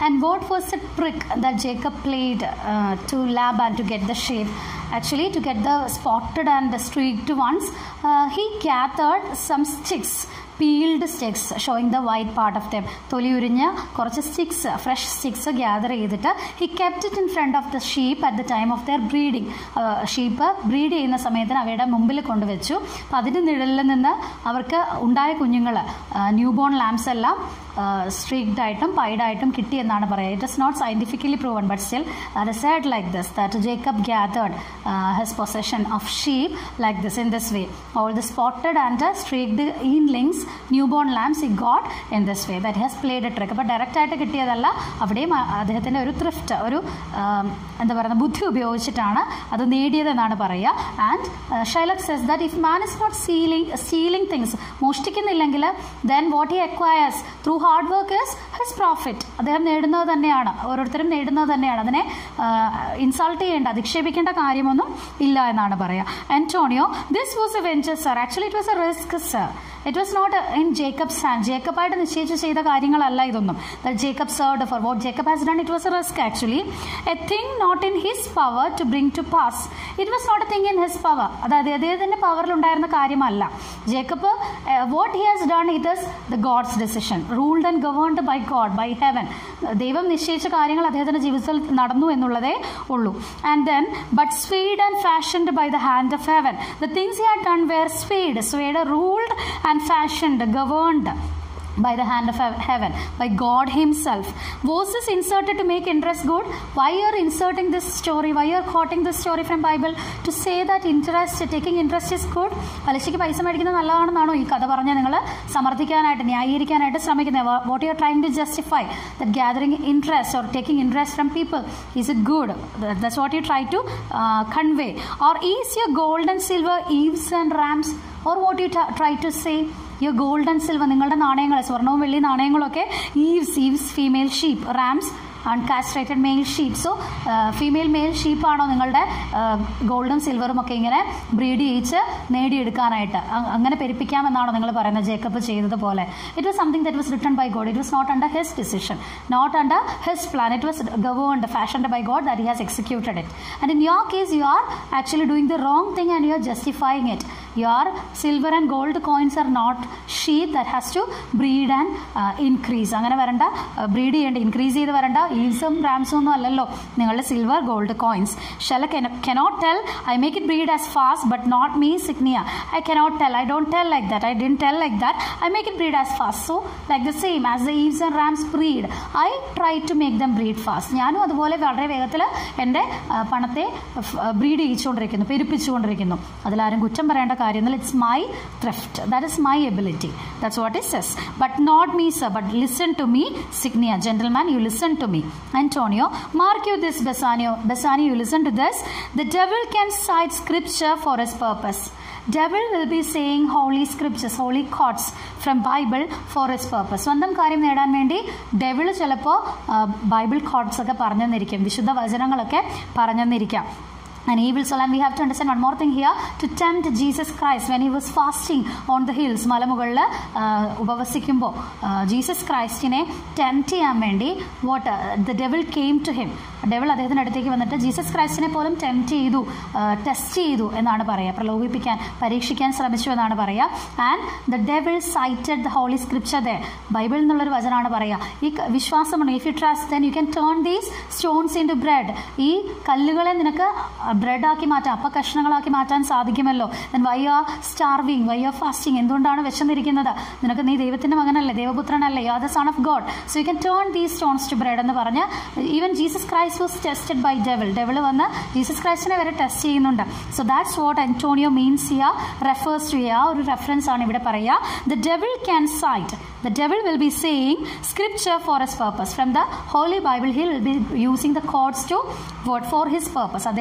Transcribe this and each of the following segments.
And what was a trick that Jacob played to Laban and to get the shape actually to get the spotted and the streaked ones uh, he gathered some sticks peeled sticks showing the white part of them തൊലി ഉരിഞ്ഞ് കുറച്ച് sticks fresh sticks gather ചെയ്തിട്ട് he kept it in front of the sheep at the time of their breeding sheep breed ചെയ്യുന്ന സമയത്തിന് അവയുടെ മുമ്പിൽ കൊണ്ടുവച്ചു അപ്പോൾ അതിൻ്റെ നിഴലിൽ നിന്ന് അവർക്ക് ഉണ്ടായ കുഞ്ഞുങ്ങൾ ന്യൂ ബോൺ ലാംസ് എല്ലാം സ്ട്രീക്ഡ് ആയിട്ടും പൈഡായിട്ടും കിട്ടിയെന്നാണ് പറയുക it is not scientifically proven but still researched like this that Jacob gathered his possession of sheep like this in this way all the spotted and streaked eanlings newborn lambs ഈ God in this way that has played a trick അപ്പോൾ direct ആയിട്ട് കിട്ടിയതല്ല അവിടെയും അദ്ദേഹത്തിൻ്റെ ഒരു thrift ഒരു എന്താ പറയുക ബുദ്ധി ഉപയോഗിച്ചിട്ടാണ് അത് നേടിയതെന്നാണ് പറയുക and Shylock says that if man is not sealing stealing things മോഷ്ടിക്കുന്നില്ലെങ്കിൽ then what he acquires through hard work is his profit അദ്ദേഹം നേടുന്നത് തന്നെയാണ് ഓരോരുത്തരും നേടുന്നത് തന്നെയാണ് അതിനെ ഇൻസൾട്ട് ചെയ്യേണ്ട അധിക്ഷേപിക്കേണ്ട കാര്യമൊന്നും ഇല്ല എന്നാണ് പറയുക Antonio this was a venture sir actually it was a risk sir it was not in Jacob's hand ജേക്കബായിട്ട് നിശ്ചയിച്ച് ചെയ്ത കാര്യങ്ങളല്ല ഇതൊന്നും Jacob served for what Jacob has done it was a risk actually a thing not in his power to bring to pass it was not a thing in his power അതായത് അദ്ദേഹത്തിൻ്റെ പവറിലുണ്ടായിരുന്ന കാര്യമല്ല Jacob what he has done it is the God's decision ruled and governed by God by heaven ദൈവം നിശ്ചയിച്ച കാര്യങ്ങൾ അദ്ദേഹത്തിൻ്റെ ജീവിതത്തിൽ നടന്നു എന്നുള്ളതേ ഉള്ളൂ and then but swayed and fashioned by the hand of heaven the things he had done were swayed swayed ruled and fashioned, governed by the hand of heaven, by God Himself. Was this inserted to make interest good? Why you are inserting this story? Why you are quoting this story from Bible to say that interest, taking interest is good? പലിശയ്ക്ക് പൈസ മേടിക്കുന്നത് നല്ലതാണെന്നാണോ ഈ കഥ പറഞ്ഞാൽ നിങ്ങൾ സമർത്ഥിക്കാനായിട്ട് ന്യായീകരിക്കാനായിട്ട് ശ്രമിക്കുന്നത് what you are trying to justify that gathering interest or taking interest from people is it good that's what you try to convey or is your gold and silver ewes and rams or what you try to say your gold and silver നിങ്ങളുടെ നാണയങ്ങൾ സ്വർണവും വെള്ളി നാണയങ്ങളൊക്കെ ewes ewes female sheep rams uncastrated male sheep so female male ഷീപ്പാണോ നിങ്ങളുടെ ഗോൾഡും സിൽവറും ഒക്കെ ഇങ്ങനെ ബ്രീഡ് ചെയ്യിച്ച് നേടിയെടുക്കാനായിട്ട് അങ്ങനെ പെരുപ്പിക്കാമെന്നാണോ നിങ്ങൾ പറയുന്നത് ജേക്കബ് ചെയ്തതുപോലെ it was something that was written by God it was not under his decision not under his plan it was governed fashioned by God that he has executed it and in your case you are actually doing the wrong thing and you are justifying it your silver and gold coins are not sheath that has to breed and uh, increase അങ്ങനെ വരണ്ട breed ചെയ്യേണ്ട increase ചെയ്ത് വരണ്ട ഈവ്സും റാംസും ഒന്നും അല്ലല്ലോ നിങ്ങളുടെ silver gold coins Shylock cannot tell I make it breed as fast but note me signior I cannot tell I don't tell like that I didn't tell like that I make it breed as fast so like the same as the ewes and rams breed I try to make them breed fast ഞാനും അതുപോലെ വളരെ വേഗത്തിൽ എൻ്റെ പണത്തെ breed ചെയ്യിച്ചുകൊണ്ടിരിക്കുന്നു പെരുപ്പിച്ചുകൊണ്ടിരിക്കുന്നു അതിലാരും കുറ്റം പറയേണ്ട കാര്യം it's my thrift that is my ability that's what is says but note me sir but listen to me signior gentleman you listen to me Antonio mark you this Bassanio Bassanio you listen to this the devil can cite scripture for his purpose devil will be saying holy scriptures holy quotes from bible for his purpose സ്വന്തം കാര്യം നേടാൻ വേണ്ടി devil ചിലപ്പോൾ Bible quotes ഒക്കെ പറഞ്ഞു തന്നിരിക്കും വിശുദ്ധ വചനങ്ങളൊക്കെ പറഞ്ഞു തന്നിരിക്കാം an evil soul and we have to understand one more thing here to tempt jesus christ when he was fasting on the hills മലമുകളിൽ ഉപവസിക്കുമ്പോൾ ജീസസ് ക്രൈസ്റ്റിനെ ടെംപ്റ്റ് ചെയ്യാൻ വേണ്ടി what the devil came to him devil അദ്ദേഹത്തിൻ്റെ അടുത്തേക്ക് വന്നിട്ട് Jesus ക്രൈസ്റ്റിനെ പോലും tempt ചെയ്തു test ചെയ്തു എന്നാണ് പറയുക പ്രലോഭിപ്പിക്കാൻ പരീക്ഷിക്കാൻ ശ്രമിച്ചു എന്നാണ് പറയുക and the devil cited the holy scripture the Bible എന്നുള്ളൊരു വചനമാണ് പറയുക ഈ വിശ്വാസമാണ് if you trust then you can turn these stones into bread ഈ കല്ലുകളെ നിനക്ക് ബ്രെഡാക്കി മാറ്റാം അപ്പ കഷ്ണങ്ങളാക്കി മാറ്റാൻ സാധിക്കുമല്ലോ then why are starving why are fasting എന്തുകൊണ്ടാണ് വിശന്നിരിക്കുന്നത് നിനക്ക് നീ ദൈവത്തിൻ്റെ മകനല്ലേ ദൈവപുത്രനല്ലേ you are the son of God so you can turn these stones to bread എന്ന് പറഞ്ഞ് even Jesus Christ was tested by devil devil വന്ന് ജീസസ് ക്രൈസ്റ്റിനെ വരെ ടെസ്റ്റ് ചെയ്യുന്നുണ്ട് so that's what Antonio means here refers to here ഒരു reference ആണ് ഇവിടെ പറയുക the devil can cite the devil will be saying scripture for his purpose from the holy bible he will be using the codes to what for his purpose അദ്ദേഹത്തിന്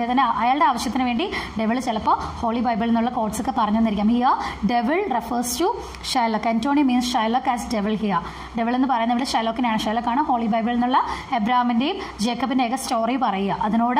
അയാളുടെ ആവശ്യത്തിന് വേണ്ടി devil ചിലപ്പോൾ holy ബൈബിളിൽ നിന്നുള്ള കോട്ട്സ് ഒക്കെ പറഞ്ഞു തന്നിരിക്കാം here devil refers to Shylock Antonio means Shylock as devil here devil എന്ന് പറയുന്നത് ഇവിടെ ഷൈലോക്കിനാണ് ഷൈലക്കാണ് ഹോളി ബൈബിളിൽ നിന്നുള്ള എബ്രാമിൻ്റെയും ജേക്കബിൻ്റെ ഒക്കെ സ്റ്റോറി പറയുക അതിനോട്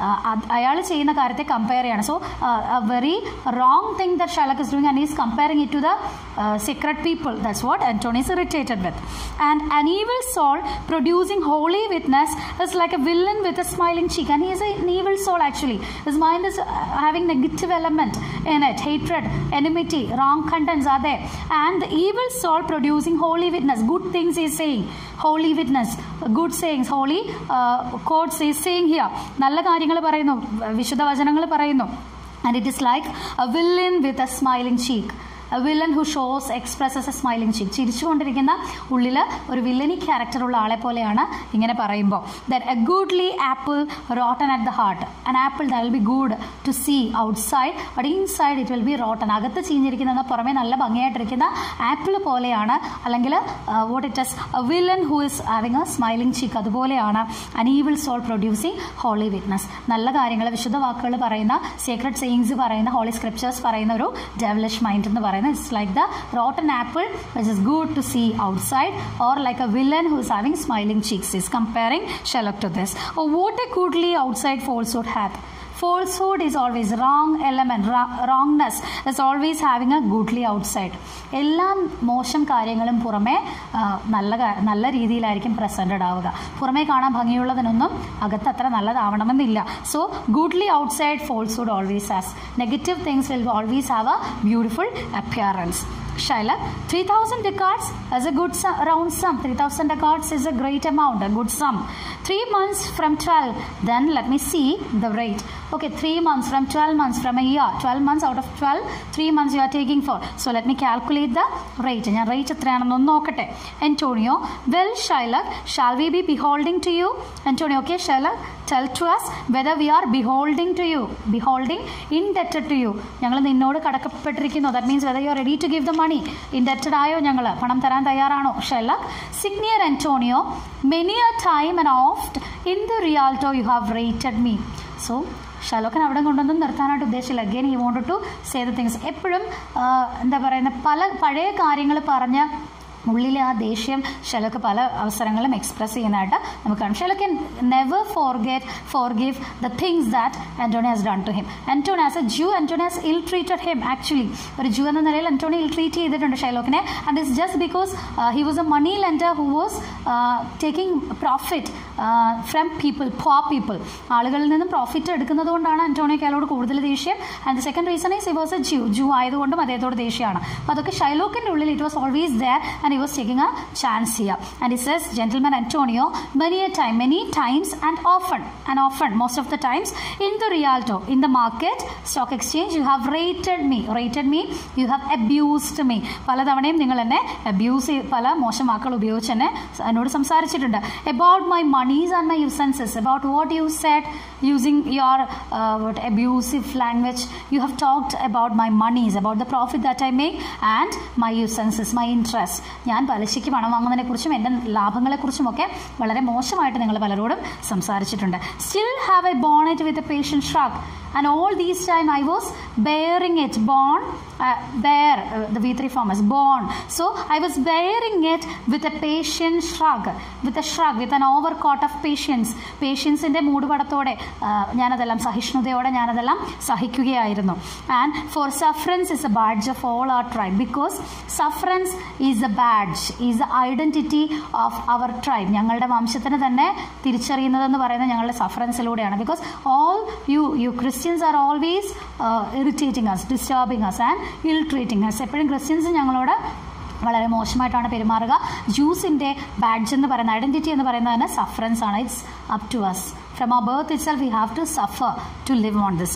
അയാൾ ചെയ്യുന്ന കാര്യത്തെ കമ്പയർ ചെയ്യാണ് so very wrong thing that Shylock is doing and is comparing it to the secret people that's what Antonio is irritated with. And an evil soul producing holy witness is like a villain with a smiling cheek. And he is an evil soul actually. His mind is uh, having negative element in it. Hatred, enmity, wrong contents are there. And the evil soul producing holy witness. Good things he is saying. Holy witness. Good sayings. Holy uh, quotes he is saying here. നല്ല കാര്യങ്ങൾ പറയുന്നു വിശുദ്ധ വചനങ്ങൾ പറയുന്നു and it is like a villain with a smiling cheek a villain who shows expresses a smiling cheek ചിരിച്ചുകൊണ്ടിരിക്കുന്ന ഉള്ളിൽ ഒരു വില്ലനി character ഉള്ള ആളെ പോലെയാണ് ഇങ്ങനെ പറയുമ്പോൾ then a goodly apple rotten at the heart an apple the will be good to see outside but inside it will be rotten അകത്ത് ചീഞ്ഞിരിക്കുന്ന പുറമെ നല്ല ഭംഗിയായിട്ടിരിക്കുന്ന ആപ്പിൾ പോലെയാണ് അല്ലെങ്കിൽ what it is a villain who is having a smiling cheek അതുപോലെയാണ് an evil soul producing holy witness നല്ല കാര്യങ്ങൾ വിശുദ്ധ വാക്കുകൾ പറയുന്ന സീക്രട്ട് സെയിങ്സ് പറയുന്ന ഹോളി സ്ക്രിപ്റ്റേഴ്സ് പറയുന്ന ഒരു ഡെവലിഷ് മൈൻഡ് എന്ന് പറയുന്നത് it's like the rotten apple which is good to see outside or like a villain who is having smiling cheeks is comparing Sherlock to this. Oh, what a goodly outside falsehood hath. falsehood is always wrong element wrongness is always having a goodly outside എല്ലാ മോശം കാര്യങ്ങളും പുറമേ നല്ല നല്ല രീതിയിലായിരിക്കും presented ആവുക പുറമേ കാണാൻ ഭംഗിയുള്ളതിനൊന്നും അകത്ത് അത്ര നല്ലതാവണമെന്നില്ല so goodly outside falsehood always has negative things will always have a beautiful appearance Shylock, 3000 ducats is a good sum, round sum. 3000 ducats is a great amount, a good sum. Three months from 12, then let me see the rate. Okay, three months from 12 months from a year. 12 months out of 12, three months you are taking for. So let me calculate the rate. ഞാൻ rate എത്രയാണെന്നൊന്ന് നോക്കട്ടെ Antonio, well Shylock, shall we be beholding to you? Antonio, okay Shylock, tell to us whether we are beholding to you. Beholding, indebted to you. ഞങ്ങൾ നിന്നോട് കടക്കപ്പെട്ടിരിക്കുന്നു that means whether you are ready to give the money indebted ആയോ ഞങ്ങൾ പണം തരാൻ തയ്യാറാണോ Shylock signior Antonio many a time and oft in the Rialto you have rated me so ഷലോക്കൻ അവിടെ കൊണ്ടൊന്നും നിർത്താനായിട്ട് ഉദ്ദേശിച്ചില്ല again he want to say the things എപ്പോഴും എന്താ പറയുന്നത് പല പഴയ കാര്യങ്ങൾ പറഞ്ഞ് ഉള്ളിലെ ആ ദേഷ്യം ഷെലക്ക് പല അവസരങ്ങളും എക്സ്പ്രസ് ചെയ്യുന്നതായിട്ട് നമുക്ക് കാണാം Shylock never forget forgive the things that Antonio has done to him Antonio as a Jew Antonio has ill treated him actually ഒരു ജൂ എന്ന നിലയിൽ ആൻറ്റോണി ഇൽ ട്രീറ്റ് ചെയ്തിട്ടുണ്ട് ഷെലോക്കിനെ and it's just because he was a money lender who was taking profit from people poor people ആളുകളിൽ നിന്നും profit എടുക്കുന്നത് കൊണ്ടാണ് ആൻറ്റോണിക്ക് അയാളോട് കൂടുതൽ ദേഷ്യം and the second reason is he was a ജൂ ജൂ ആയതുകൊണ്ടും അദ്ദേഹത്തോട് ദേഷ്യമാണ് അപ്പോൾ അതൊക്കെ ഷൈലോക്കിൻ്റെ ഉള്ളിൽ it was always there and he was taking a chance here. And he says, Gentleman Antonio, many a time, many times, and often, and often, most of the times, in the Rialto, in the market, stock exchange, you have rated me. Rated me, you have abused me. പലതവണയും നിങ്ങൾ എന്നെ abuse പല മോശം വാക്കുകൾ ഉപയോഗിച്ച് എന്നെ എന്നോട് സംസാരിച്ചിട്ടുണ്ട് about my moneys and my usances about what you said using your what abusive language you have talked about my monies about the profit that I make and my usances my interest ഞാൻ പലിശയ്ക്ക് പണം വാങ്ങുന്നതിനെക്കുറിച്ചും എൻ്റെ ലാഭങ്ങളെക്കുറിച്ചുമൊക്കെ വളരെ മോശമായിട്ട് നിങ്ങൾ പലരോടും സംസാരിച്ചിട്ടുണ്ട് still have I borne it with a patient shrug and all these time I was bearing it born uh, bear uh, the V3 form is born so I was bearing it with a patient shrug with a shrug with an overcoat of patience പേഷ്യൻസിൻ്റെ മൂടുപടത്തോടെ ഞാനതെല്ലാം സഹിഷ്ണുതയോടെ ഞാനതെല്ലാം സഹിക്കുകയായിരുന്നു and for sufferance is a badge of all our tribe because sufferance is a badge is a identity of our tribe ഞങ്ങളുടെ വംശത്തിന് തന്നെ തിരിച്ചറിയുന്നതെന്ന് പറയുന്നത് ഞങ്ങളുടെ സഫറൻസിലൂടെയാണ് because all you you Christians are always irritating us disturbing us and ill treating us എപ്പോഴും Christians ഞങ്ങളോട് വളരെ മോശമായിട്ടാണ് പെരുമാറുക ജ്യൂസിൻ്റെ ബാഡ്ജ് എന്ന് പറയുന്ന ഐഡൻറ്റിറ്റി എന്ന് പറയുന്നത് തന്നെ സഫറൻസ് ആണ് it's up to us from a birth itself we have to suffer to live on this earth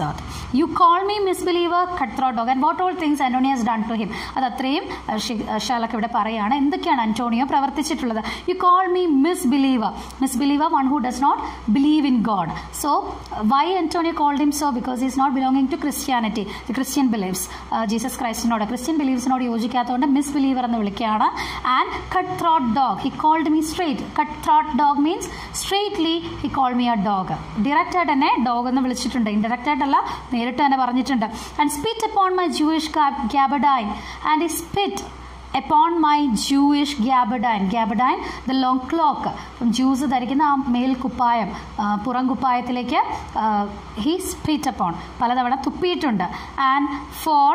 you call me misbeliever cutthroat dog and what all things Antonio has done to him അത് അത്രയും Shylock ഇവിടെ പറയുകയാണ് എന്തൊക്കെയാണ് Antonio പ്രവർത്തിച്ചിട്ടുള്ളത് you call me misbeliever misbeliever one who does not believe in God so why Antonio called him so because is not belonging to Christianity the Christian beliefs Jesus ക്രൈസ്റ്റിനോട് Christian ബിലീവ്സിനോട് യോജിക്കാത്തതുകൊണ്ട് misbeliever എന്ന് വിളിക്കുകയാണ് and cutthroat dog he called me straight cutthroat dog means straightly he call me a dog direct ആയിട്ട് തന്നെ dog എന്ന് വിളിച്ചിട്ടുണ്ട് indirect ആയിട്ടല്ല നേരിട്ട് തന്നെ പറഞ്ഞിട്ടുണ്ട് and spit upon my Jewish gaberdine and ഈ spit upon my Jewish gaberdine gaberdine the long cloak Jews ധരിക്കുന്ന ആ മേൽ കുപ്പായം പുറം കുപ്പായത്തിലേക്ക് ഹി സ്പിറ്റ് അപ്പോൺ പലതവണ തുപ്പിയിട്ടുണ്ട് and for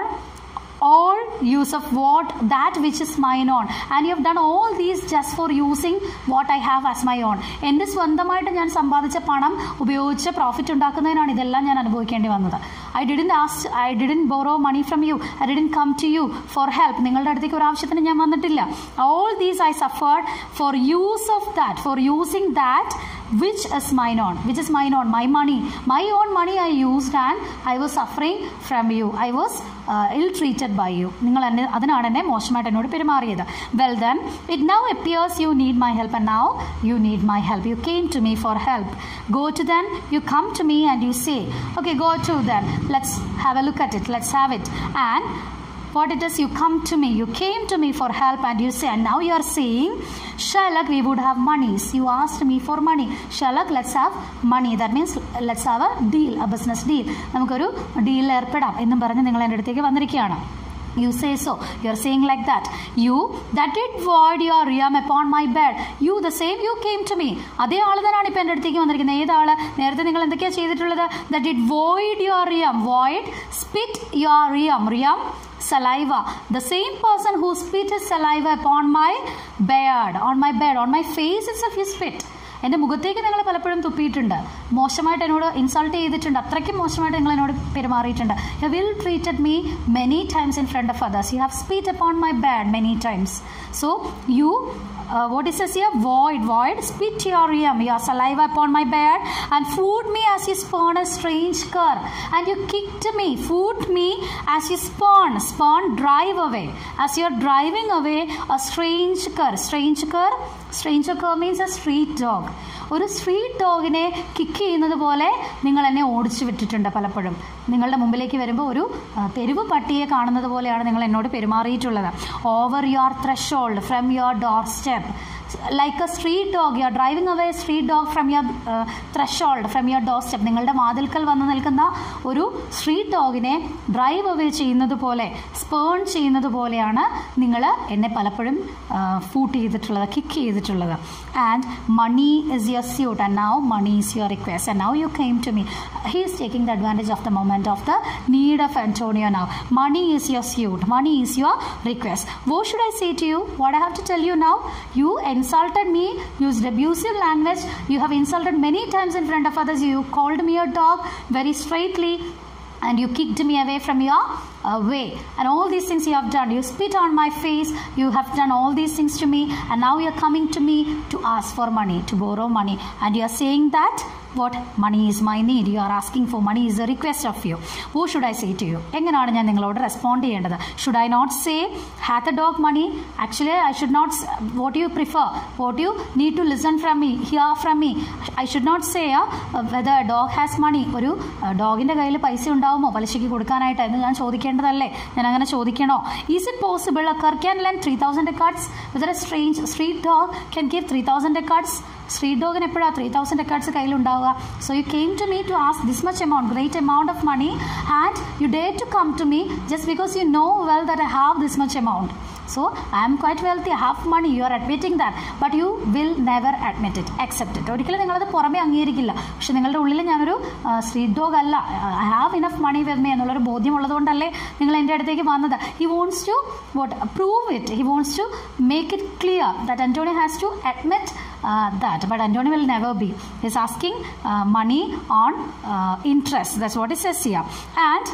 all use of what that which is mine own and you have done all these just for using what I have as my own എൻ്റെ സ്വന്തമായിട്ട് ഞാൻ സമ്പാദിച്ച പണം ഉപയോഗിച്ച് പ്രോഫിറ്റ് ഉണ്ടാക്കുന്നതിനാണ് ഇതെല്ലാം ഞാൻ അനുഭവിക്കേണ്ടി വന്നത് I didn't ask I didn't borrow money from you I didn't come to you for help നിങ്ങളുടെ അടുത്തേക്ക് ഒരു ആവശ്യത്തിന് ഞാൻ വന്നിട്ടില്ല all these I suffered for use of that for using that which is mine own which is mine own my money my own money I used and I was suffering from you I was ill treated by you നിങ്ങൾ എന്നെ അതിനാണ് എന്നെ മോശമായിട്ട് എന്നോട് പെരുമാറിയത് well then it now appears you need my help and now you need my help you came to me for help go to then you come to me and you say okay go to then let's have a look at it let's have it and what it is you come to me you came to me for help and you say and now you are saying shalak we would have monies you asked me for money shalak let's have money that means let's have a deal a business deal നമുക്കൊരു ഡീലിൽ ഏർപ്പെടാം എന്നും പറഞ്ഞ് നിങ്ങൾ എൻ്റെ അടുത്തേക്ക് വന്നിരിക്കുകയാണ് you say so you're saying like that you that did void your realm upon my bed you the same you came to me അതേ ആൾ തന്നെയാണ് ഇപ്പം എൻ്റെ അടുത്തേക്ക് വന്നിരിക്കുന്നത് ഏതാള് നേരത്തെ നിങ്ങൾ എന്തൊക്കെയാണ് ചെയ്തിട്ടുള്ളത് that did void your realm void spit your realm realm saliva the same person who spit his saliva upon my beard on my bed on my face itself you spit എൻ്റെ മുഖത്തേക്ക് നിങ്ങൾ പലപ്പോഴും തുപ്പിയിട്ടുണ്ട് മോശമായിട്ട് എന്നോട് ഇൻസൾട്ട് ചെയ്തിട്ടുണ്ട് അത്രയ്ക്കും മോശമായിട്ട് നിങ്ങൾ എന്നോട് പെരുമാറിയിട്ടുണ്ട് you will treated me many times in front of others you have spit upon my beard many times so you uh, what is this here? Void, void. Spit your realm, your saliva upon my bed, and food me as you spawn a strange cur. And you kicked me, food me as you spawn, spawn, drive away. As you're driving away a strange cur. Strange cur, strange cur means a street dog. ഒരു street ഡോഗിനെ kick ചെയ്യുന്നത് പോലെ നിങ്ങൾ എന്നെ ഓടിച്ചു വിട്ടിട്ടുണ്ട് പലപ്പോഴും നിങ്ങളുടെ മുമ്പിലേക്ക് വരുമ്പോൾ ഒരു തെരുവ് പട്ടിയെ കാണുന്നത് പോലെയാണ് നിങ്ങൾ എന്നോട് പെരുമാറിയിട്ടുള്ളത് over your threshold from your doorstep like a street dog you are driving away street dog from your threshold from your doorstep നിങ്ങളുടെ വാതിൽക്കൽ വന്ന് നിൽക്കുന്ന ഒരു സ്ട്രീറ്റ് ഡോഗിനെ ഡ്രൈവ് അവേ ചെയ്യുന്നത് പോലെ സ്പേൺ ചെയ്യുന്നത് പോലെയാണ് നിങ്ങൾ എന്നെ പലപ്പോഴും ഫൂട്ട് ചെയ്തിട്ടുള്ളത് കിക്ക് ചെയ്തിട്ടുള്ളത് and money is your suit and now money is your request and now you came to me he is taking the advantage of the moment of the need of Antonio now. Money is your suit. Money is your request. What should I say to you? What I have to tell you now? You insulted me, used abusive language. You have insulted many times in front of others. You called me a dog very straightly and you kicked me away from your uh, way and all these things you have done you spit on my face you have done all these things to me and now you're coming to me to ask for money to borrow money and you're saying that what money is my need you are asking for money is a request of you what should i say to you എങ്ങനെയാണ് ഞാൻ നിങ്ങളോട് respond ചെയ്യേണ്ടത് should I not say hath a dog money actually I should not what you prefer what you need to listen from me hear from me I should not say whether dog has money ഒരു ഡോഗിൻ്റെ കയ്യിൽ പൈസ ഉണ്ടാവുമോ പലിശയ്ക്ക് കൊടുക്കാനായിട്ട് എന്ന് ഞാൻ ചോദിക്കേണ്ടതല്ലേ ഞാൻ അങ്ങനെ ചോദിക്കണോ is it possible a cur can lend three thousand cards whether a strange street dog can give three thousand cards street ഡോഗിന് എപ്പോഴാണ് ത്രീ തൗസൻഡ് കാർഡ്സ് കയ്യിലുണ്ടാവുക so you came to me to ask this much amount great amount of money and you dare to come to me just because you know well that I have this much amount So I am quite wealthy, I have money, you are admitting that. But you will never admit it, accept it. ഒരിക്കലും നിങ്ങളത് പുറമേ അംഗീകരിക്കില്ല പക്ഷെ നിങ്ങളുടെ ഉള്ളിൽ ഞാനൊരു street dog അല്ല I have enough money with me എന്നുള്ളൊരു ബോധ്യം ഉള്ളതുകൊണ്ടല്ലേ നിങ്ങൾ എൻ്റെ അടുത്തേക്ക് വന്നത് he wants to what prove it he wants to make it clear that Antony has to admit that but Antony will never be he's asking uh, money on uh, interest that's what it says here and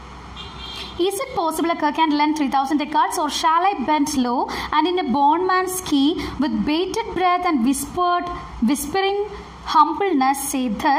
is it possible a cur can lend 3000 acres or shall I bend low and in a bondman's key with bated breath and whispered whispering humbleness say thus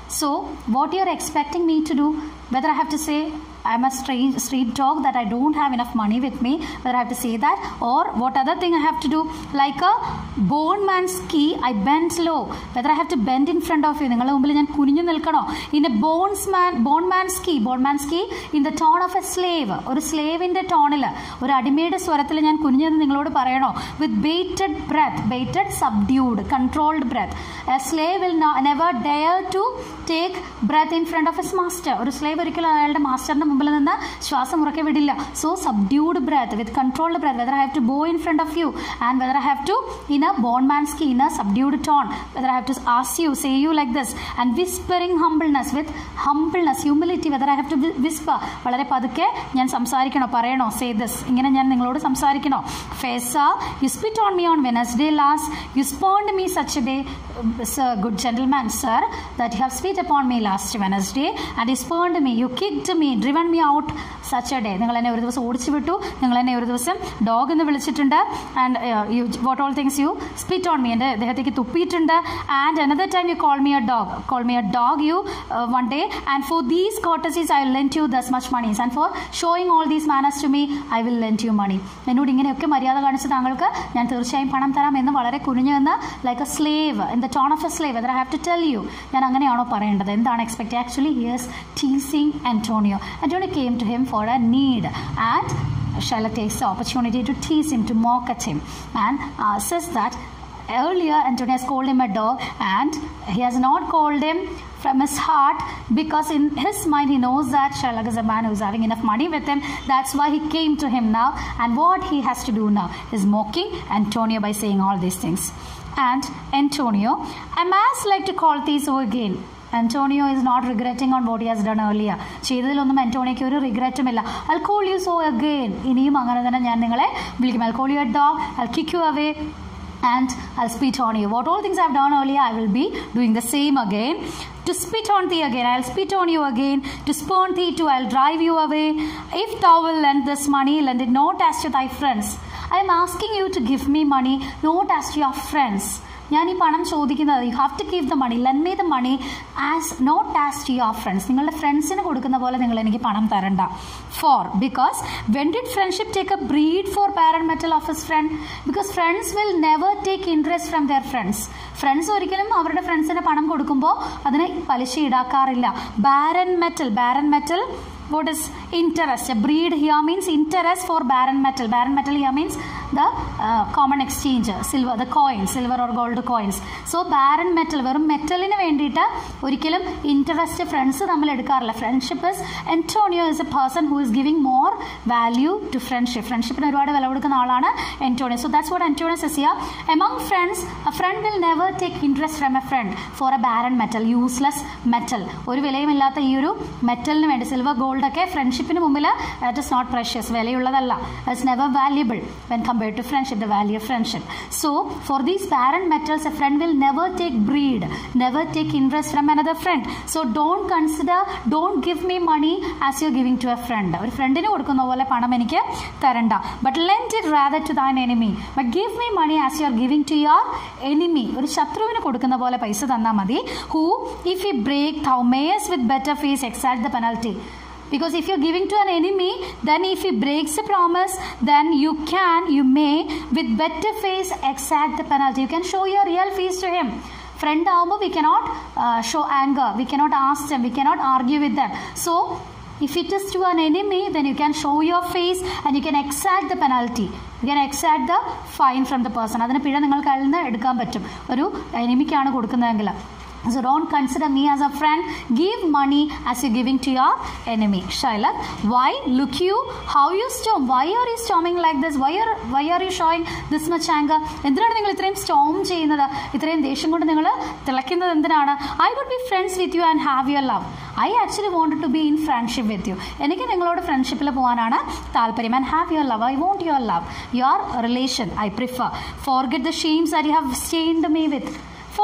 So, what you're expecting me to do, whether I have to say I'm a street, street dog that I don't have enough money with me, whether I have to say that, or what other thing I have to do, like a bone man's key, I bend low, whether I have to bend in front of you, നിങ്ങളുടെ മുമ്പിൽ ഞാൻ കുനിഞ്ഞു നിൽക്കണോ in a bondsman bondman's key bondman's key in the tone of a slave ഒരു സ്ലേവിൻ്റെ ടോണിൽ ഒരു അടിമയുടെ സ്വരത്തിൽ ഞാൻ കുനിഞ്ഞെന്ന് നിങ്ങളോട് പറയണോ with baited breath baited subdued controlled breath a slave will never dare to take breath in front of his master ഒരു സ്ലേവ് ഒരിക്കലും അയാളുടെ മാസ്റ്ററിന്റെ മുമ്പിൽ നിന്ന് ശ്വാസം ഉറക്കെ വിടില്ല so subdued breath with controlled breath whether I have to bow in front of you and whether I have to in a bondman's key in a subdued tone whether I have to as you say you like this and whispering humbleness with humbleness humility whether I have to whisper വളരെ പതുക്കെ ഞാൻ സംസാരിക്കണോ പറയണോ say this ഇങ്ങനെ ഞാൻ നിങ്ങളോട് സംസാരിക്കണോ fair sir you spit on me on Wednesday last you spurned me such a day sir good gentleman sir that you have spit upon me last Wednesday and you spurned me you kicked me driven me out such a day നിങ്ങൾ എന്നെ ഒരു ദിവസം ഓടിച്ചു വിട്ടു നിങ്ങൾ എന്നെ ഒരു ദിവസം ഡോഗ് എന്ന് വിളിച്ചിട്ടുണ്ട് and you what all things you spit on me എൻ്റെ ദേഹത്തേക്ക് തുപ്പിയിട്ടുണ്ട് and another time you call me a dog call me a dog you one day and for these courtesies I lent you thus much moneys and for showing all these manners to me I will lent you money എന്നോട് ഇങ്ങനെയൊക്കെ മര്യാദ കാണിച്ച് താങ്കൾക്ക് ഞാൻ തീർച്ചയായും പണം തരാം എന്ന് വളരെ കുനിഞ്ഞു നിന്ന് like a slave in the tone of a slave other I have to tell you ഞാൻ അങ്ങനെയാണോ പറയേണ്ടത് എന്താണ് expect actually here's teasing Antonio Antonio came to him for a need and Shylock takes the opportunity to tease him, to mock at him, and uh, says that earlier Antonius called him a dog, and he has not called him from his heart because in his mind he knows that Shylock is a man who is having enough money with him. That's why he came to him now, and what he has to do now is mocking Antonio by saying all these things. And Antonio, I must like to call these over again. Antonio is not regretting on what has done earlier ചെയ്തതിലൊന്നും അന്റോണിയോയ്ക്ക് ഒരു റിഗ്രറ്റും ഇല്ല I call you so again ഇനിയും അങ്ങനെ തന്നെ ഞാൻ നിങ്ങളെ വിളിക്കും I call you a dog I kick you away and I'll spit on you. What all things I've done earlier, I will be doing the same again. To spit on thee again, I'll spit on you again. To spurn thee too, I'll drive you away. If thou will lend this money, lend it not as to thy friends. I am asking you to give me money, not as to your friends. ഞാൻ ഈ പണം ചോദിക്കുന്നത് you have to give the money lend me the money as not as to your friends നിങ്ങളുടെ ഫ്രണ്ട്സിന് കൊടുക്കുന്ന പോലെ നിങ്ങൾ എനിക്ക് പണം തരണ്ട for because when did friendship take a breed for barren metal of his friend because friends will never take interest from their friends friends ഒരിക്കലും അവരുടെ ഫ്രണ്ട്സിന് പണം കൊടുക്കുമ്പോൾ അതിന് പലിശ ഈടാക്കാറില്ല barren metal barren metal what is interest a breed here means interest for barren metal barren metal here means the uh, common exchange silver the coin silver or gold coins so barren metal വെറും മെറ്റലിന് വേണ്ടിയിട്ട് ഒരിക്കലും interest friends നമ്മൾ എടുക്കാറില്ല friendship is Antonio is a person who is giving more value to friendship ഫ്രണ്ട്ഷിപ്പിന് ഒരുപാട് വില കൊടുക്കുന്ന ആളാണ് Antonio so that's what Antonio says here among friends a friend will never take interest from a friend for a barren metal useless metal ഒരു വിലയുമില്ലാത്ത ഈ ഒരു മെറ്റലിന് വേണ്ടി സിൽവർ ഗോൾഡ് ഒക്കെ ഫ്രണ്ട്ഷിപ്പിന് മുമ്പിൽ ഇറ്റ് ഇസ് നോട്ട് പ്രഷ്യസ് വിലയുള്ളതല്ല it's never valuable when compared to friendship the value of friendship so for these barren metals a friend will never take breed never take interest from another friend so don't consider don't give me money as you giving to a friend ഒരു ഫ്രണ്ടിന് കൊടുക്കുന്ന പോലെ പണം എനിക്ക് തരണ്ട but lend it rather to than enemy but give me money as you are giving to your enemy ഒരു ശത്രുവിന് കൊടുക്കുന്ന പോലെ പൈസ തന്നാൽ മതി who if you break thou mayest with better face exact the penalty because if you're giving to an enemy then if he breaks the promise then you can you may with better face exact the penalty you can show your real face to him friend ആവുമ്പോൾ we cannot uh, show anger we cannot ask them we cannot argue with them so if it is to an enemy then you can show your face and you can exact the penalty you can exact the fine from the person അതിന് പിഴ നിങ്ങൾക്ക് അതിൽ നിന്ന് എടുക്കാൻ പറ്റും ഒരു എനിമിക്കാണ് കൊടുക്കുന്നതെങ്കിൽ So don't consider me as a friend. Give money as you're giving to your enemy. Shylock, why? Look you, how you storm. Why are you storming like this? Why are why are you showing this much anger? എന്തിനാണ് നിങ്ങൾ ഇത്രയും Storm ചെയ്യുന്നത് ഇത്രയും ദേഷ്യം കൊണ്ട് നിങ്ങൾ തിളയ്ക്കുന്നത് എന്തിനാണ് I would be friends with you and have your love I actually want to be in friendship with you എനിക്ക് നിങ്ങളോട് ഫ്രണ്ട്ഷിപ്പിൽ പോകാനാണ് താല്പര്യം and have your love I want your love your relation I prefer forget the shames are you have stained me with For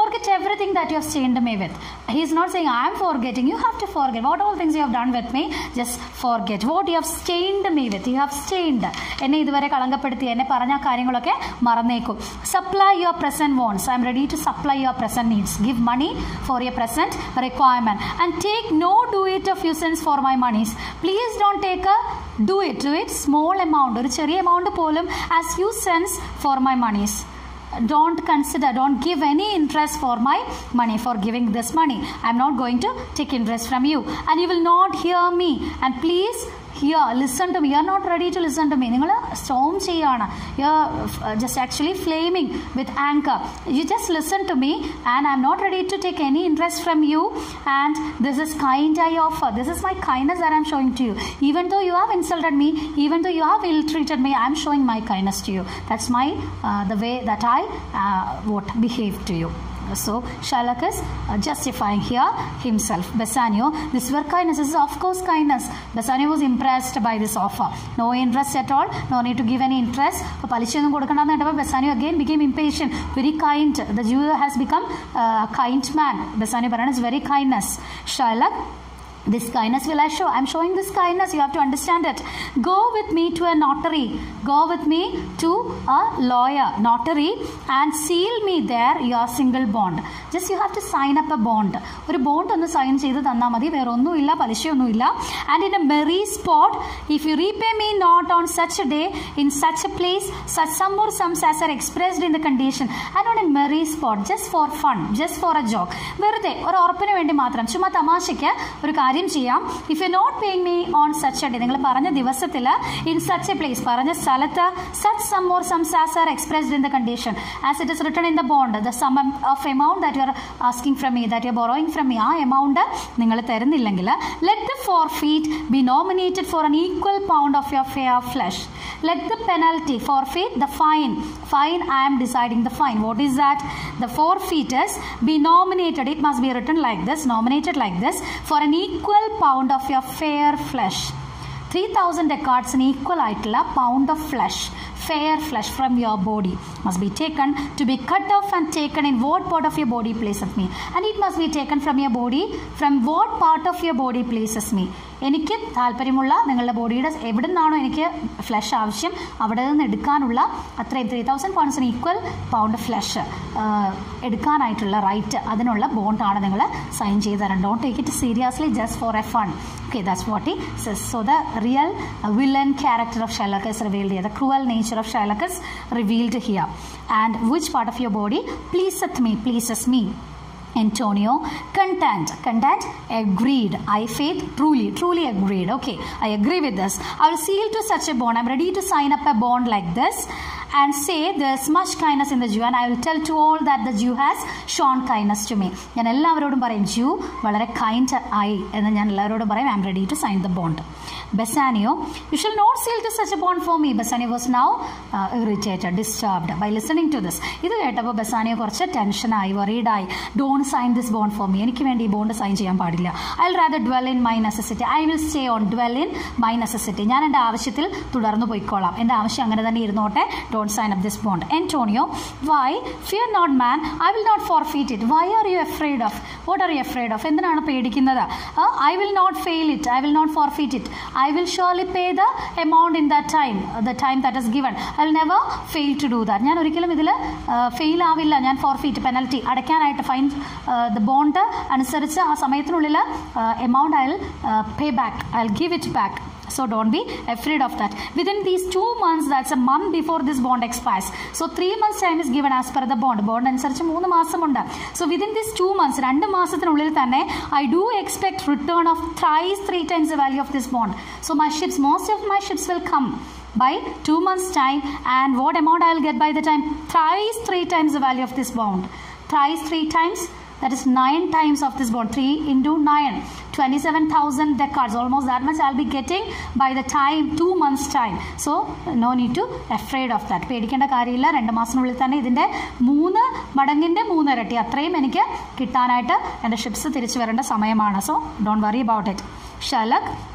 forget everything that you have stained me with. He's not saying, I'm forgetting. You have to forget. What all things you have done with me, just forget. What you have stained me with. You have stained. എന്നെ ഇതുവരെ കളങ്കപ്പെടുത്തി എന്നെ പറഞ്ഞ കാര്യങ്ങളൊക്കെ മറന്നേക്കും supply your present wants I am ready to supply your present needs give money for your present requirement and take no doit of usance for my moneys please don't take a doit doit small amount ഒരു ചെറിയ amount പോലും as usance for my moneys don't consider don't give any interest for my money for giving this money i'm not going to take interest from you and you will not hear me and please hear listen to me you are not ready to listen to me നിങ്ങൾ storm ചെയ്യാണ് you are just actually flaming with anger you just listen to me and I am not ready to take any interest from you and this is kind I offer this is my kindness are I am showing to you even though you have insulted me even though you have ill treated me I am showing my kindness to you that's my the way that I what behave to you So Shylock is uh, justifying here himself. Bassanio, this were kindness. This is of course kindness. Bassanio was impressed by this offer. No interest at all. No need to give any interest. അപ്പോൾ പലിശയൊന്നും കൊടുക്കണമെന്ന് കേട്ടപ്പോൾ Bassanio again became impatient very kind the Jew has become kind man Bassanio പറയുന്നത് is very kindness Shylock this kindness will I show. I'm showing this kindness. You have to understand it. Go with me to a notary. Go with me to a lawyer, notary, and seal me there your single bond. Just you have to sign up a bond. ഒരു bond ഒന്ന് sign ചെയ്ത് തന്നാൽ മതി വേറെ ഒന്നുമില്ല പലിശയൊന്നുമില്ല and in a merry sport if you repay me not on such a day in such a place such sum or sums as are expressed in the condition and on a merry sport just for fun just for a joke വെറുതെ ഒരു ഉറപ്പിന് വേണ്ടി മാത്രം ചുമ്മാ തമാശയ്ക്ക് ഒരു കാര്യം ചെയ്യാം if you not paying me on such a day നിങ്ങൾ പറഞ്ഞ ദിവസത്തിൽ ഇൻ സച്ച് എ പ്ലേസ് പറഞ്ഞ സ്ഥലത്ത് such sum or sums as are expressed in the condition as it is written in the bond the sum of amount that you are asking from me that you borrowing from me ആ amount നിങ്ങൾ തരുന്നില്ലെങ്കിൽ let the forfeit be nominated for an equal pound of your fair flesh let the penalty forfeit the fine fine i am deciding the fine what is that the forfeiters be nominated it must be written like this nominated like this for an equal pound of your fair flesh 3000 decades an equal ആയിട്ടുള്ള pound of flesh fair flesh from your body must be taken to be cut off and taken in what part of your body pleases me and it must be taken from your body from what part of your body pleases me എനിക്ക് താല്പര്യമുള്ള നിങ്ങളുടെ ബോഡിയുടെ എവിടെ നിന്നാണോ എനിക്ക് flush ആവശ്യം അവിടെ നിന്ന് എടുക്കാനുള്ള അത്രയും ത്രീ തൗസൻഡ് പൗണ്ട്സിന് ഈക്വൽ പൗണ്ട് ഫ്ലഷ് എടുക്കാനായിട്ടുള്ള റൈറ്റ് അതിനുള്ള ബോണ്ടാണ് നിങ്ങൾ സൈൻ ചെയ്ത് തരണം don't take it seriously just for a fun okay that's what ഈ so the real villain character of Shylock's revealed ചെയ്യുക the cruel nature of Shylock's revealed here and which part of your body pleaseth me pleases me Antonio, content, content, agreed. I faith, truly, truly agreed. Okay, I agree with this. I will seal to such a bond. I'm ready to sign up a bond like this and say there's much kindness in the Jew and I will tell to all that the Jew has shown kindness to me. ഞാൻ എല്ലാവരോടും പറയും ജൂ വളരെ kind ആയി എന്ന് ഞാൻ എല്ലാവരോടും പറയും I am ready to sign the bond Bassanio you shall not seal to such a bond for me Bassanio was now irritated disturbed by listening to this ഇത് കേട്ടപ്പോൾ ബെസാനിയോ കുറച്ച് ടെൻഷനായി വറീഡായി don't sign this bond for me എനിക്ക് വേണ്ടി ഈ bond sign ചെയ്യാൻ പാടില്ല I will rather dwell in my necessity I will stay on dwell in my necessity ഞാൻ എൻ്റെ ആവശ്യത്തിൽ തുടർന്ന് പോയിക്കോളാം എൻ്റെ ആവശ്യം അങ്ങനെ തന്നെ ഇരുന്നോട്ടെ don't sign up this bond Antonio, why? Fear not, man. I will not forfeit it. Why are you afraid of? What are you afraid of? എന്തിനാണ് പേടിക്കുന്നത് I will not fail it I will not forfeit it I will surely pay the amount in the time the time that is given I will never fail to do that ഞാൻ ഒരിക്കലും ഇതിൽ fail ആവില്ല ഞാൻ forfeit penalty അടയ്ക്കാനായിട്ട് fine the bond അനുസരിച്ച് ആ സമയത്തിനുള്ളിൽ amount I will pay back I will give it back So don't be afraid of that. Within these two months, that's a month before this bond expires. So three months time is given as per the bond. Bond അനുസരിച്ച് മൂന്ന് മാസമുണ്ട് so within this two months രണ്ട് മാസത്തിനുള്ളിൽ തന്നെ I do expect return of thrice three times the value of this bond so my ships most of my ships will come by two months time and what amount I will get by the time thrice three times the value of this bond thrice three times that is nine times of this bond 3 into 9 27000 decades almost that much i'll be getting by the time two months time so no need to afraid of that പേടിക്കേണ്ട കാര്യമില്ല രണ്ട് മാസത്തിനുള്ളിൽ തന്നെ ഇതിൻ്റെ മൂന്ന് മടങ്ങിൻ്റെ മൂന്നിരട്ടി അത്രയും എനിക്ക് കിട്ടാനായിട്ട് എൻ്റെ ഷിപ്സ് തിരിച്ചു വരേണ്ട സമയമാണ് so don't worry about it Shylock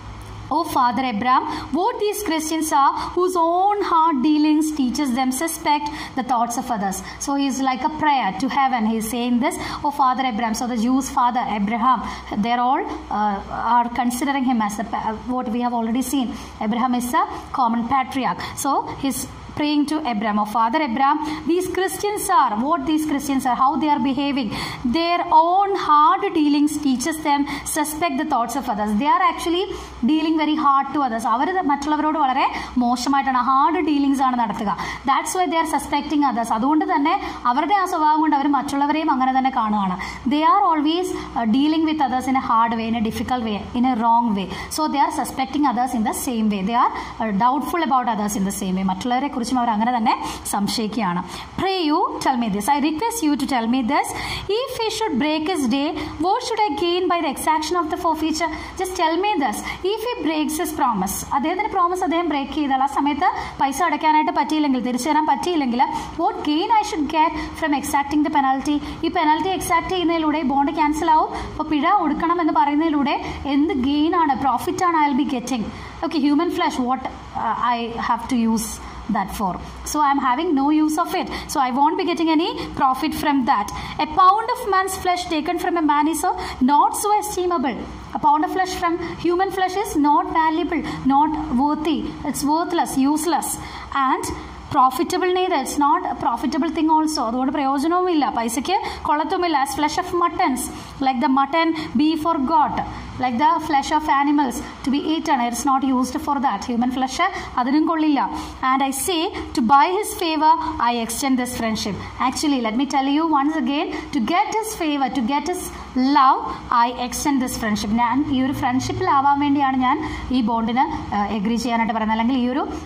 Oh, Father Abraham, what these Christians are whose own heart dealings teaches them suspect the thoughts of others. So he's like a prayer to heaven. He's saying this, Oh, Father Abraham. So the Jews' father Abraham, they're all uh, are considering him as the, what we have already seen. Abraham is a common patriarch. So he's praying to Abraham, oh Father Abraham, these Christians are, what these Christians are, how they are behaving, their own hard dealings teaches them suspect the thoughts of others. They are actually dealing very hard to others. അവർ മറ്റുള്ളവരോട് വളരെ മോശമായിട്ടാണ് hard dealings ആണ് നടത്തുക that's why they are suspecting others അതുകൊണ്ട് തന്നെ അവരുടെ ആ സ്വഭാവം കൊണ്ട് അവർ മറ്റുള്ളവരെയും അങ്ങനെ തന്നെ കാണുകയാണ് they are always dealing with others in a hard way in a difficult way in a wrong way so they are suspecting others in the same way they are doubtful about others in the same way മറ്റുള്ളവരെ കുറിച്ചും അവർ അങ്ങനെ തന്നെ സംശയിക്കുകയാണ് pray you tell me this I request you to tell me this if he should break his day what should I gain by the എക്സാക്ഷൻ of the forfeiture just tell me this if he breaks his promise അദ്ദേഹത്തിന് promise അദ്ദേഹം break ചെയ്താൽ ആ സമയത്ത് പൈസ അടയ്ക്കാനായിട്ട് പറ്റിയില്ലെങ്കിൽ തിരിച്ചു തരാൻ പറ്റിയില്ലെങ്കിൽ what gain I should get from exacting the penalty ഈ പെനാൽറ്റി എക്സാക്ട് ചെയ്യുന്നതിലൂടെ ബോണ്ട് ക്യാൻസൽ ആവും അപ്പോൾ പിഴ കൊടുക്കണം എന്ന് പറയുന്നതിലൂടെ എന്ത് ഗെയിൻ ആണ് പ്രോഫിറ്റ് ആണ് I will be getting okay human flesh what I have to use that for. So I'm having no use of it. So I won't be getting any profit from that. A pound of man's flesh taken from a man is so not so estimable. A pound of flesh from human flesh is not valuable, not worthy. It's worthless, useless. And profitable neither it's not a profitable thing also അതുകൊണ്ട് പ്രയോജനവുമില്ല പൈസയ്ക്ക് കൊള്ളത്തുമില്ല as flesh of muttons like the mutton beef or goat like the flesh of animals to be eaten it's not used for that human flesh അതിനും കൊള്ളില്ല and I say to buy his favour I extend this friendship actually let me tell you once again to get his favour to get his love I extend this friendship ഞാൻ ഈ ഒരു ഫ്രണ്ട്ഷിപ്പിലാവാൻ വേണ്ടിയാണ് ഞാൻ ഈ ബോണ്ടിന് agree ചെയ്യാനായിട്ട് പറയുന്നത് അല്ലെങ്കിൽ ഈ ഒരു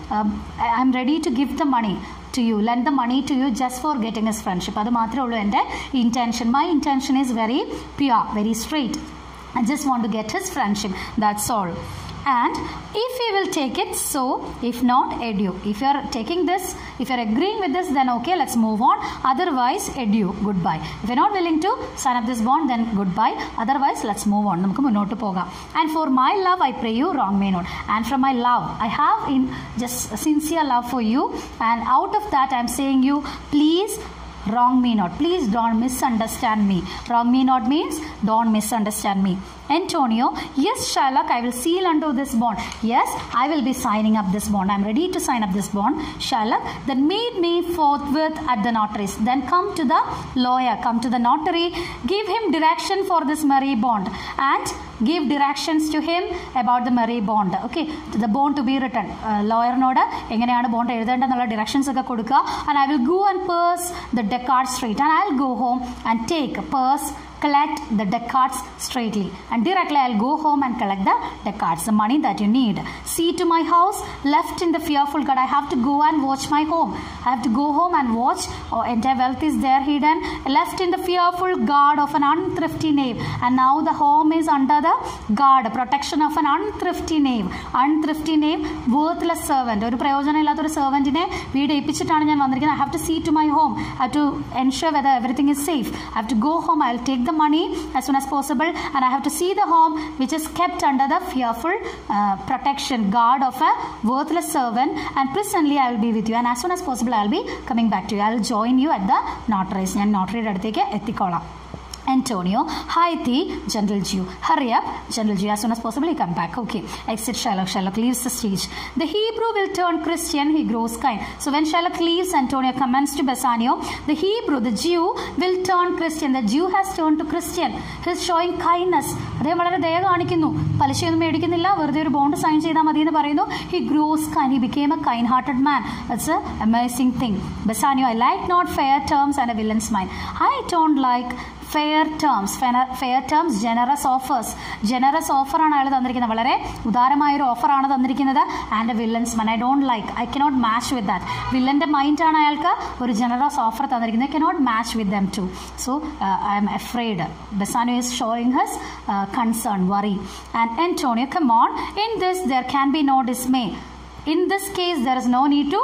I am ready to give the money to you lend the money to you just for getting his friendship അത് മാത്രമേ ഉള്ളൂ എൻ്റെ intention my intention is very pure very straight I just want to get his friendship. That's all. And if he will take it, so if not, edu. If you are taking this, if you are agreeing with this, then okay, let's move on. Otherwise, edu. Goodbye. If you're not willing to sign up this bond, then goodbye. Otherwise, let's move on. നമുക്ക് മുന്നോട്ട് പോകാം and for my love I pray you wrong me not and from my love I have in just sincere love for you and out of that I am saying you please wrong me not please don't misunderstand me wrong me not means don't misunderstand me antonio yes sherlock i will seal unto this bond yes i will be signing up this bond i'm ready to sign up this bond sherlock then meet me forthwith at the notary's then come to the lawyer come to the notary give him direction for this marry bond and give directions to him about the marry bond okay the bond to be written ലോയറിനോട് എങ്ങനെയാണ് bond എഴുതേണ്ടതെന്നുള്ള directions ഒക്കെ കൊടുക്കുക and I will go and purse the ducats straight and I will go home and take purse collect the decards straightly and directly I'll go home and collect the decards the money that you need see to my house left in the fearful God I have to go and watch my home I have to go home and watch oh, entire wealth is there hidden left in the fearful guard of an unthrifty knave and now the home is under the guard protection of an unthrifty knave unthrifty knave worthless servant ഒരു പ്രയോജനമില്ലാത്ത ഒരു സെർവൻറ്റിനെ വീട് ഏൽപ്പിച്ചിട്ടാണ് ഞാൻ വന്നിരിക്കുന്നത് I have to see to my home I have to ensure whether everything is safe I have to go home I will take the money as soon as possible and I have to see the home which is kept under the fearful uh, protection guard of a worthless servant and presently I will be with you and as soon as possible I will be coming back to you I will join you at the notaries ഞാൻ നോട്ടറിയുടെ അടുത്തേക്ക് എത്തിക്കോളാം Antonio, hi thee, General Jew. Hurry up, General Jew, as soon as possible you come back. Okay, exit Sherlock. Sherlock leaves the stage. The Hebrew will turn Christian, he grows kind. So when Sherlock leaves, Antonio commends to Bassanio. The Hebrew, the Jew, will turn Christian. The Jew has turned to Christian. He is showing kindness. അദ്ദേഹം വളരെ ദയ കാണിക്കുന്നു പലിശയൊന്നും മേടിക്കുന്നില്ല വെറുതെ ഒരു bond sign ചെയ്താൽ മതി എന്ന് പറയുന്നു he grows kind he became a kind hearted man it's a amazing thing Bassanio I like not fair terms and a villain's mind I don't like fair terms fair terms generous offers generous ഓഫറാണ് അയാൾ തന്നിരിക്കുന്നത് വളരെ ഉദാരമായൊരു ഓഫറാണ് തന്നിരിക്കുന്നത് and a villain's mind I don't like I cannot match with that വില്ലൻ്റെ മൈൻഡാണ് അയാൾക്ക് ഒരു ജനറസ് ഓഫർ തന്നിരിക്കുന്നത് cannot match with them too so I M afraid Bassanio is showing his concern worry and Antonio, come on. In this, there can be no dismay. In this case, there is no need to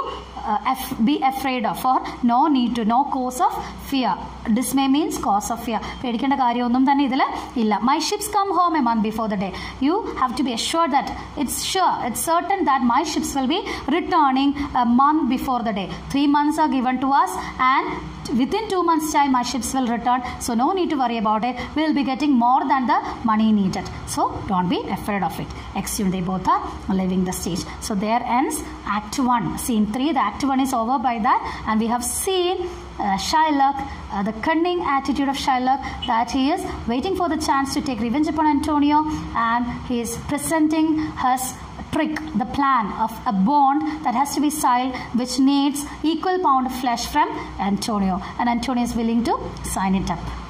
uh, af- be afraid of or no need to no cause of fear dismay means cause of fear പേടിക്കേണ്ട കാര്യമൊന്നും തന്നെ ഇതിൽ ഇല്ല my ships come home a month before the day you have to be assured that it's sure it's certain that my ships will be returning a month before the day three months are given to us and within two months time my ships will return so no need to worry about it we will be getting more than the money needed so don't be afraid of it exhume they both are leaving the stage so there ends act 1 scene 3 the act 1 is over by that and we have seen uh, Shylock, uh, the cunning attitude of Shylock, that he is waiting for the chance to take revenge upon Antonio and he is presenting his trick, the plan of a bond that has to be signed which needs equal pound of flesh from Antonio and Antonio is willing to sign it up.